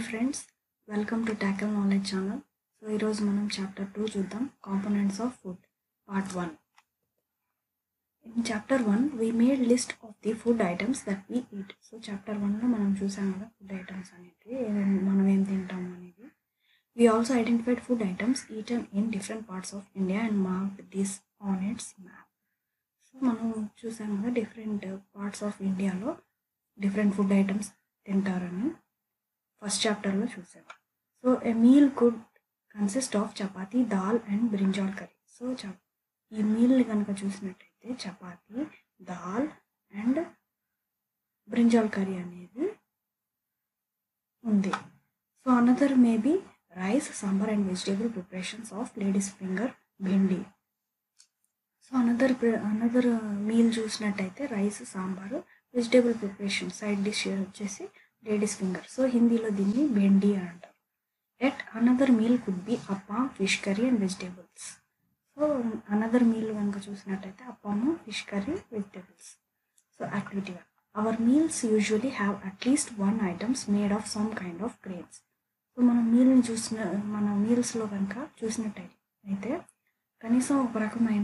Friends welcome to Tackle knowledge channel so ఈరోజు మనం chapter two చూద్దాం components of food part one in chapter one we made list of the food items that we eat so chapter వన్లో మనం చూసాం కదా food items అనేవి ఏమేం- మనం ఏం తింటాం అనేది we also identified food items eaten in different parts of India and mark this on its map so మనం చూసాం కదా డిఫరెంట్ పార్ట్స్ ఆఫ్ ఇండియాలో డిఫరెంట్ ఫుడ్ ఐటమ్స్ తింటారని ఫస్ట్ చాప్టర్లో చూసాం so a meal could consist of chapati dal and brinjal curry so చ ఈ మీల్ని కనుక చూసినట్టయితే chapati dal and brinjal curry అనేది ఉంది so another maybe rice sambar and vegetable preparations of ladies finger bhindi so another another meal చూసినట్టయితే rice sambar vegetable preparation side dish వచ్చేసి ladies finger so హిందీలో దీన్ని బెండి అని అంటారు at another meal could be appam fish curry and vegetables so another meal కనుక చూసినట్టయితే appam fish curry vegetables so యాక్టివిటీగా our meals usually have at least one items made of some kind of grains so మనం మీల్ని చూసిన మన మీల్స్లో కనుక చూసినట్టయితే అయితే కనీసం ఒక రకమైన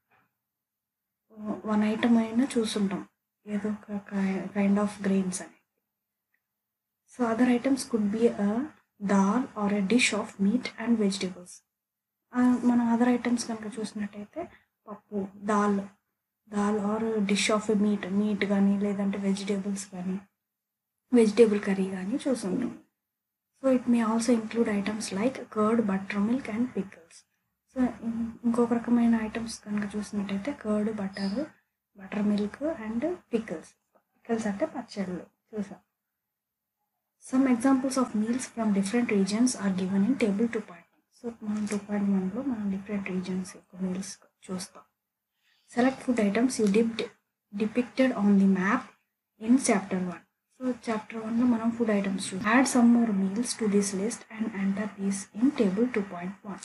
వన్ ఐటమ్ అయినా చూసుంటాం ఏదో ఒక కైండ్ ఆఫ్ గ్రెయిన్స్ అని so other items could be a dal or a dish of meat and vegetables మనం అదర్ ఐటమ్స్ కనుక చూసినట్టయితే పప్పు dal dal or dish of meat meat కానీ లేదంటే వెజిటేబుల్స్ కానీ వెజిటేబుల్ కర్రీ కానీ చూసుంటాం so it may also include items like curd buttermilk and pickles so ఇంకొక రకమైన ఐటమ్స్ కనుక చూసినట్టయితే curd butter buttermilk and pickles pickles అంటే పచ్చళ్ళు చూసాం some examples of meals from different regions are given in table two point one so మనం two point వన్లో మనం డిఫరెంట్ రీజన్స్ యొక్క మీల్స్ చూస్తాం select food items you dipped depicted on the map in chapter one so chapter వన్లో మనం food items చూ add some more meals to this list and enter these in table two point one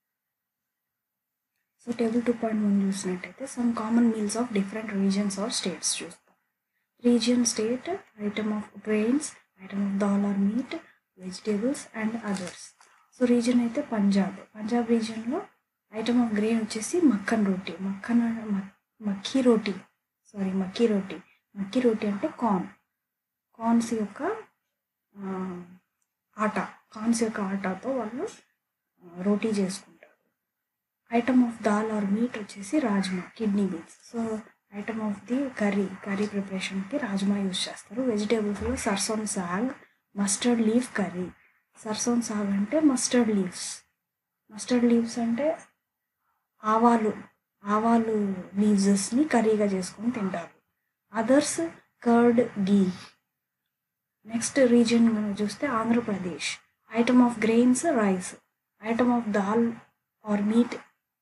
so table two point one చూసినట్టయితే some common meals of different regions or states చూస్తాం region state item of grains item of dal or meat vegetables and others so region అయితే పంజాబ్ పంజాబ్ రీజియన్లో item of grain వచ్చేసి మక్కన్ రోటీ మక్కన్ makki roti sorry makki roti makki roti అంటే corn corns యొక్క ఆ, ఆట కార్న్స్ యొక్క ఆటతో వాళ్ళు ఆ, రోటీ చేసుకుంటారు item of dal or meat వచ్చేసి rajma kidney beans so item of the curry curry ప్రిపరేషన్కి రాజ్మా యూజ్ చేస్తారు వెజిటేబుల్స్లో sarson saag mustard leaf curry sarson saag అంటే మస్టర్డ్ లీవ్స్ మస్టర్డ్ లీవ్స్ అంటే ఆవాలు ఆవాలు లీవ్సెస్ని కర్రీగా చేసుకొని తింటారు అదర్స్ కర్డ్ గీ నెక్స్ట్ రీజియన్ మనం చూస్తే Andhra Pradesh item of grains rice item of dal or meet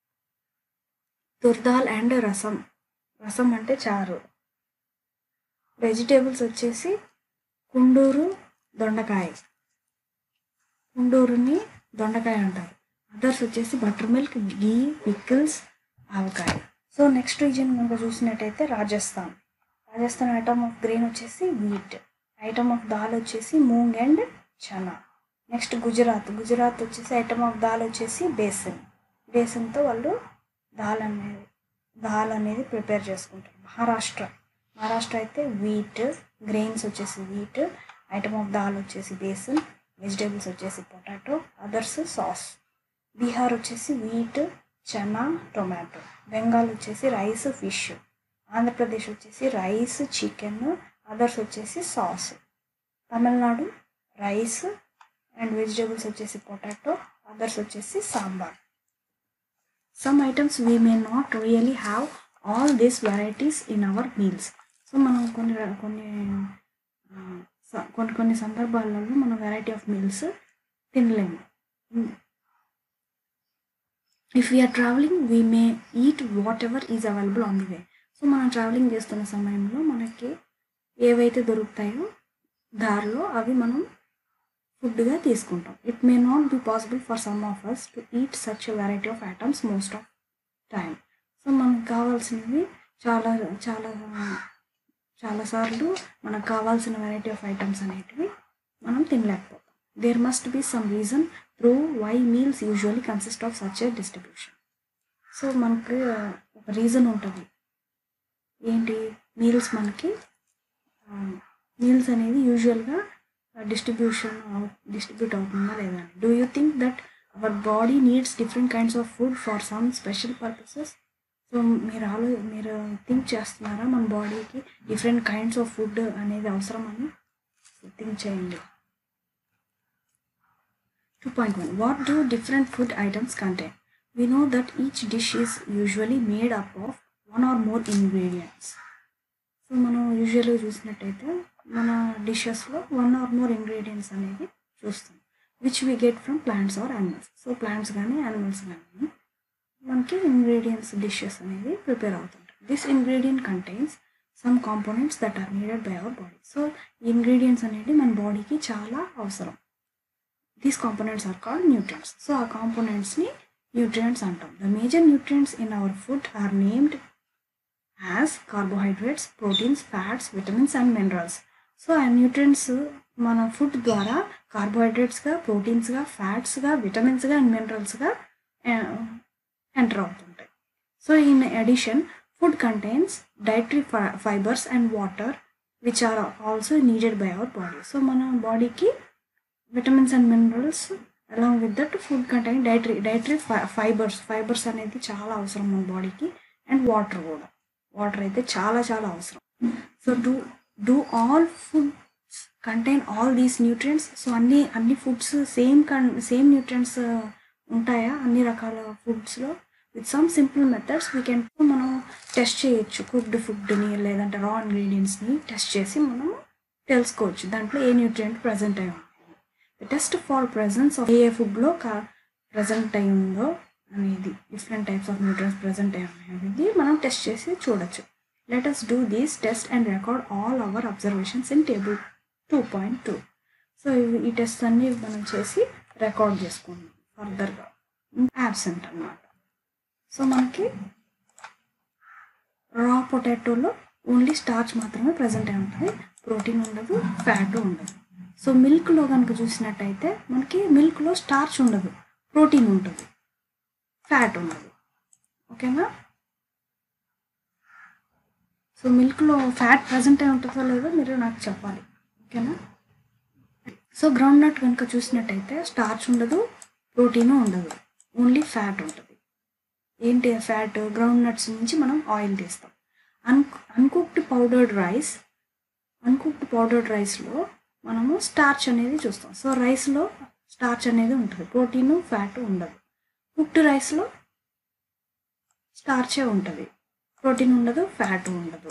తుర్దాల్ and రసం రసం అంటే చారు వెజిటేబుల్స్ వచ్చేసి కుండూరు దొండకాయ కుండూరుని దొండకాయ అంటారు అదర్స్ వచ్చేసి butter milk ghee pickles avakaya so next region కనుక చూసినట్టయితే Rajasthan Rajasthan item of grain వచ్చేసి వీట్ ఐటమ్ ఆఫ్ దాల్ వచ్చేసి మూంగ్ అండ్ చనా నెక్స్ట్ గుజరాత్ గుజరాత్ వచ్చేసి ఐటమ్ ఆఫ్ దాల్ వచ్చేసి బేసన్ బేసన్తో వాళ్ళు దాల్ అనేది దాల్ అనేది ప్రిపేర్ చేసుకుంటారు మహారాష్ట్ర మహారాష్ట్ర అయితే వీట్ గ్రెయిన్స్ వచ్చేసి వీట్ ఐటమ్ ఆఫ్ దాల్ వచ్చేసి బేసన్ వెజిటేబుల్స్ వచ్చేసి పొటాటో అదర్స్ సాస్ బీహార్ వచ్చేసి వీట్ చనా టొమాటో బెంగాల్ వచ్చేసి రైస్ ఫిష్ ఆంధ్రప్రదేశ్ వచ్చేసి రైస్ చికెన్ అదర్స్ వచ్చేసి sauce Tamil Nadu rice and vegetables వచ్చేసి పొటాటో అదర్స్ వచ్చేసి sambar some items we may not really have all these varieties in our meals so మనం కొన్ని ర- కొన్ని ఆ, స- కొన్ని కొన్ని సందర్భాలలో మనం వెరైటీ ఆఫ్ మీల్స్ తినలేము if we are travelling we may eat whatever is available on the way so మనం ట్రావెలింగ్ చేస్తున్న సమయంలో మనకి ఏవైతే దొరుకుతాయో దారిలో అవి మనం ఫుడ్గా తీసుకుంటాం it may not be possible for some of us to eat such variety of items most of time so మనకు కావాల్సినవి చాలా చాలా చాలాసార్లు మనకు కావాల్సిన వెరైటీ ఆఫ్ ఐటమ్స్ అనేటివి మనం తినలేకపోతాం there must be some reason through why meals usually consist of such a distribution so మనకి ఒక రీజన్ ఉంటుంది ఏంటి మీల్స్ మనకి మీల్స్ అనేది యూజువల్గా డిస్ట్రిబ్యూషన్ డిస్ట్రిబ్యూట్ అవుతుందా లేదా do you think that our body needs different kinds of food for some special purposes so మీరు ఆలో మీరు థింక్ చేస్తున్నారా మన బాడీకి డిఫరెంట్ కైండ్స్ ఆఫ్ ఫుడ్ అనేది అవసరమని థింక్ చేయండి two point one what do different food items contain we know that each dish is usually made up of one or more ingredients so మనం యూజువల్గా చూసినట్టయితే మన డిషెస్లో వన్ ఆర్ మోర్ ఇంగ్రీడియంట్స్ అనేది చూస్తాం which we get from plants or animals so plants కానీ animals కానీ మనకి ఇంగ్రీడియంట్స్ డిషెస్ అనేది ప్రిపేర్ అవుతుంటాయి this ingredient contains some components that are needed by our body so ingredients అనేది మన బాడీకి చాలా అవసరం these components are called nutrients so ఆ కాంపోనెంట్స్ని న్యూట్రియంట్స్ అంటాం the major nutrients in our food are named as carbohydrates proteins fats vitamins and minerals so ఆ nutrients మన ఫుడ్ ద్వారా కార్బోహైడ్రేట్స్గా ప్రోటీన్స్గా ఫ్యాట్స్గా విటమిన్స్గా అండ్ మినరల్స్గా ఎంటర్ అవుతుంటాయి so in addition food contains dietary fibres and water which are also needed by our body so మన బాడీకి vitamins and minerals along with that food contain dietary dietary fibres fibres అనేది చాలా అవసరం మన బాడీకి and water కూడా water అయితే చాలా చాలా అవసరం so do do all foods contain all these nutrients so అన్ని అన్ని ఫుడ్స్ సేమ్ కన్ సేమ్ న్యూట్రియంట్స్ ఉంటాయా అన్ని రకాల ఫుడ్స్లో with some simple methods we can మనం టెస్ట్ చేయొచ్చు కుక్డ్ ఫుడ్ని లేదంటే రా ఇంగ్రీడియంట్స్ని టెస్ట్ చేసి మనం తెలుసుకోవచ్చు దాంట్లో ఏ న్యూట్రియంట్ ప్రజెంట్ అయి ఉంటుంది the test for presence of ఏ ఫుడ్లో కా ప్రజెంట్ అయి ఉందో అనేది different types of nutrients present అయి ఉన్నాయి అనేది మనం టెస్ట్ చేసి చూడొచ్చు let us do these test and record all our observations in table two point two so ఈ టెస్ట్ అన్ని మనం చేసి రికార్డ్ చేసుకుందాం ఫర్దర్గా యాబ్సెంట్ అన్నమాట సో మనకి రా పొటాటోలో ఓన్లీ స్టార్చ్ మాత్రమే ప్రజెంట్ అయి ఉంటుంది ప్రోటీన్ ఉండదు ఫ్యాట్ ఉండదు సో మిల్క్లో కనుక చూసినట్టయితే మనకి మిల్క్లో స్టార్చ్ ఉండదు ప్రోటీన్ ఉంటుంది ఫ్యాట్ ఉండదు ఓకేనా సో మిల్క్లో ఫ్యాట్ ప్రజెంట్ అయి ఉంటుందో లేదో మీరు నాకు చెప్పాలి ఓకేనా సో గ్రౌండ్ నట్ కనుక చూసినట్టయితే స్టార్చ్ ఉండదు ప్రోటీన్ ఉండదు ఓన్లీ ఫ్యాట్ ఉంటుంది ఏంటి ఫ్యాట్ గ్రౌండ్ నట్స్ నుంచి మనం ఆయిల్ తీస్తాం అన్ uncooked powdered rice uncooked powdered రైస్లో మనము స్టార్చ్ అనేది చూస్తాం సో రైస్లో స్టార్చ్ అనేది ఉంటుంది ప్రోటీన్ ఫ్యాట్ ఉండదు కుక్డ్ రైస్లో స్టార్చే ఉంటుంది ప్రోటీన్ ఉండదు ఫ్యాట్ ఉండదు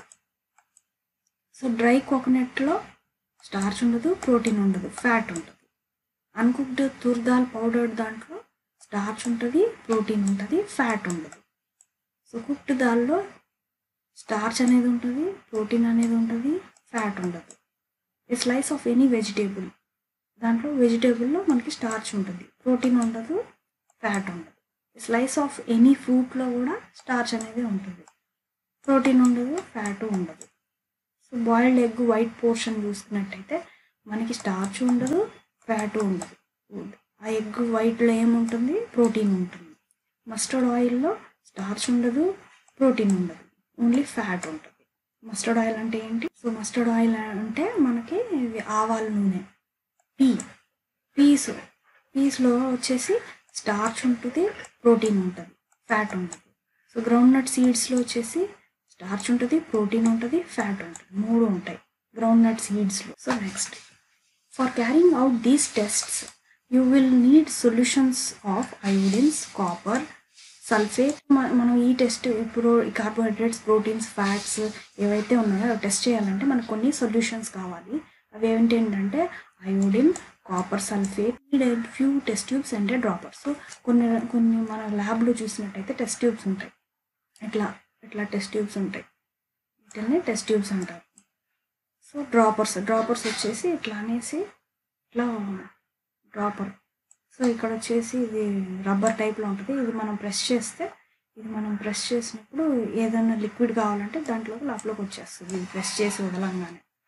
సో డ్రై కోకోనట్లో స్టార్చ్ ఉండదు ప్రోటీన్ ఉండదు ఫ్యాట్ ఉంటుంది అన్కుక్డ్ తుర్దాల్ పౌడర్ దాంట్లో స్టార్చ్ ఉంటుంది ప్రోటీన్ ఉంటుంది ఫ్యాట్ ఉండదు సో కుక్డ్ దాల్లో స్టార్చ్ అనేది ఉంటుంది ప్రోటీన్ అనేది ఉంటుంది ఫ్యాట్ ఉండదు ఏ స్లైస్ ఆఫ్ ఎనీ వెజిటేబుల్ దాంట్లో వెజిటేబుల్లో మనకి స్టార్చ్ ఉంటుంది ప్రోటీన్ ఉండదు ఫ్యాట్ ఉండదు స్లైస్ ఆఫ్ ఎనీ ఫ్రూట్లో కూడా స్టార్చ్ అనేది ఉంటుంది ప్రోటీన్ ఉండదు ఫ్యాట్ ఉండదు so boiled egg white portion చూసుకున్నట్టయితే మనకి స్టార్చ్ ఉండదు ఫ్యాట్ ఉండదు ఆ ఎగ్ వైట్లో ఏముంటుంది ప్రోటీన్ ఉంటుంది మస్టర్డ్ ఆయిల్లో స్టార్చ్ ఉండదు ప్రోటీన్ ఉండదు ఓన్లీ ఫ్యాట్ ఉంటుంది మస్టర్డ్ ఆయిల్ అంటే ఏంటి సో మస్టర్డ్ ఆయిల్ అంటే మనకి ఇవి ఆవాల నూనె పీ పీస్ పీస్లో వచ్చేసి స్టార్చ్ ఉంటుంది ప్రోటీన్ ఉంటుంది ఫ్యాట్ ఉంటుంది సో గ్రౌండ్ నట్ సీడ్స్లో వచ్చేసి స్టార్చ్ ఉంటుంది ప్రోటీన్ ఉంటుంది ఫ్యాట్ ఉంటుంది మూడు ఉంటాయి గ్రౌండ్ నట్ సీడ్స్లో so next for carrying out these tests you will need solutions of iodines copper sulphate మనం ఈ టెస్ట్ ఇప్పుడు ఈ కార్బోహైడ్రేట్స్ ప్రోటీన్స్ ఫ్యాట్స్ ఏవైతే ఉన్నాయో అవి టెస్ట్ చేయాలంటే మనకు కొన్ని సొల్యూషన్స్ కావాలి అవి ఏంటంటే iodine copper sulphate few test tubes అంటే డ్రాపర్స్ సో కొన్ని కొన్ని మన ల్యాబ్లో చూసినట్టయితే టెస్ట్ ట్యూబ్స్ ఉంటాయి ఇట్లా ఇట్లా టెస్ట్ ట్యూబ్స్ ఉంటాయి వీటిని టెస్ట్ ట్యూబ్స్ అంటారు సో డ్రాపర్స్ డ్రాపర్స్ వచ్చేసి ఇట్లా అనేసి ఇట్లా డ్రాపర్ సో ఇక్కడ వచ్చేసి ఇది రబ్బర్ టైప్లో ఉంటుంది ఇది మనం ప్రెస్ చేస్తే ఇది మనం ప్రెస్ చేసినప్పుడు ఏదైనా లిక్విడ్ కావాలంటే దాంట్లోకి లోపలికి వచ్చేస్తుంది ఇది ప్రెస్ చేసి వదలంగానే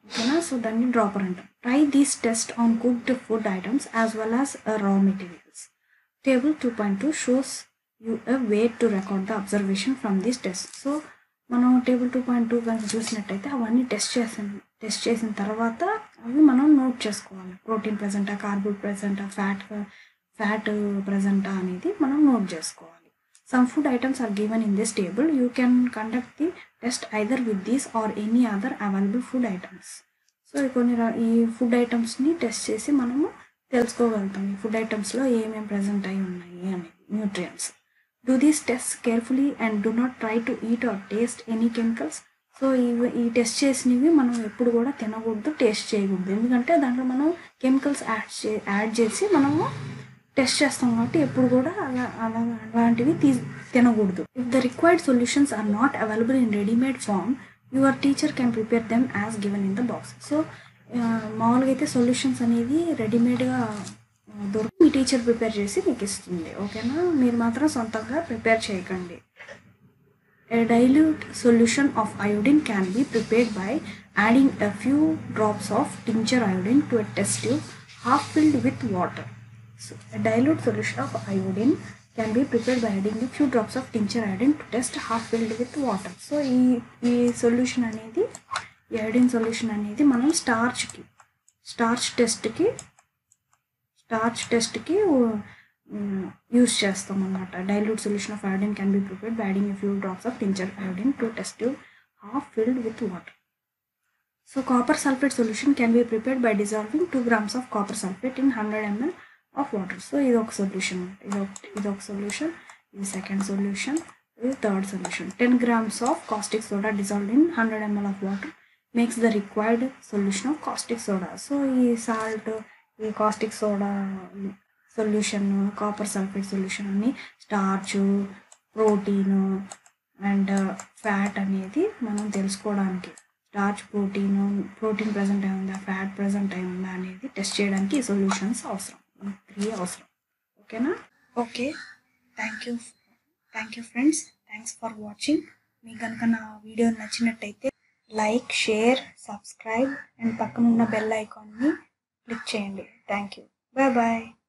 ఓకేనా సో దాన్ని డ్రాపర్ అంటాం try these test on cooked food items as well as raw materials table two point two shows you a way to record the observation from this test so మనం table two point two కనుక చూసినట్టయితే అవన్నీ test చేసిన test చేసిన తర్వాత అవి మనం note చేసుకోవాలి ప్రోటీన్ ప్రజెంటా కార్బోడ్ ప్రజెంటా ఫ్యాట్ ఫ్యాట్ ప్రజెంటా అనేది మనం నోట్ చేసుకోవాలి some food items are given in this table you can conduct the test either with these or any other available food items so ఈ కొన్ని ర- ఈ ఫుడ్ ఐటమ్స్ని టెస్ట్ చేసి మనము తెలుసుకోగలుగుతాం ఈ ఫుడ్ ఐటమ్స్లో ఏమేమి ప్రజెంట్ అయి ఉన్నాయి అనేది nutrients do these test carefully and do not try to eat or taste any chemicals so ఇవి ఈ టెస్ట్ చేసినవి మనం ఎప్పుడు కూడా తినకూడదు టేస్ట్ చేయకూడదు ఎందుకంటే దాంట్లో మనం కెమికల్స్ యాడ్ చే యాడ్ చేసి మనము టెస్ట్ చేస్తాం కాబట్టి ఎప్పుడు కూడా అలా అలా అలాంటివి తీ తినకూడదు if the required solutions are not available in readymade form your teacher can prepare them as given in the box so మామూలుగా అయితే సొల్యూషన్స్ అనేది రెడీమేడ్గా దొరికి మీ టీచర్ ప్రిపేర్ చేసి మీకు ఇస్తుంది ఓకేనా మీరు మాత్రం సొంతంగా ప్రిపేర్ చేయకండి A dilute solution of iodine can be prepared by adding a few drops of tincture iodine to a test tube half filled with water. So, a dilute solution of iodine can be prepared by adding a few drops of tincture iodine to test half filled with water. So ఈ ఈ solution అనేది ఈ iodine solution అనేది మనం స్టార్చ్కి starch టెస్ట్కి starch టెస్ట్కి use చేస్తాం అనమాట dilute solution of iodine can be prepared by adding a few drops of tincture iodine to a test tube half filled with water. So copper sulfate solution can be prepared by dissolving 2 grams of copper sulfate in 100 ml of water. So ఇది ఒక solution ఇది ఒక ఇది ఒక solution ఇది second solution ఇది third solution ten grams of caustic soda dissolved in hundred ML of water makes the required solution of caustic soda so ఈ salt ఈ caustic soda solution copper sulphate solution అన్ని starch protein and fat అనేది మనం తెలుసుకోవడానికి starch protein protein present అయి ఉందా fat present అయి ఉందా అనేది టెస్ట్ చేయడానికి ఈ సొల్యూషన్స్ అవసరం త్రీ అవసరం ఓకేనా okay thank you thank you friends thanks for watching మీకు కనుక నా వీడియో నచ్చినట్టయితే లైక్ షేర్ సబ్స్క్రైబ్ అండ్ పక్కనున్న బెల్ ఐకాన్ని క్లిక్ చేయండి థ్యాంక్ యూ బాయ్ బాయ్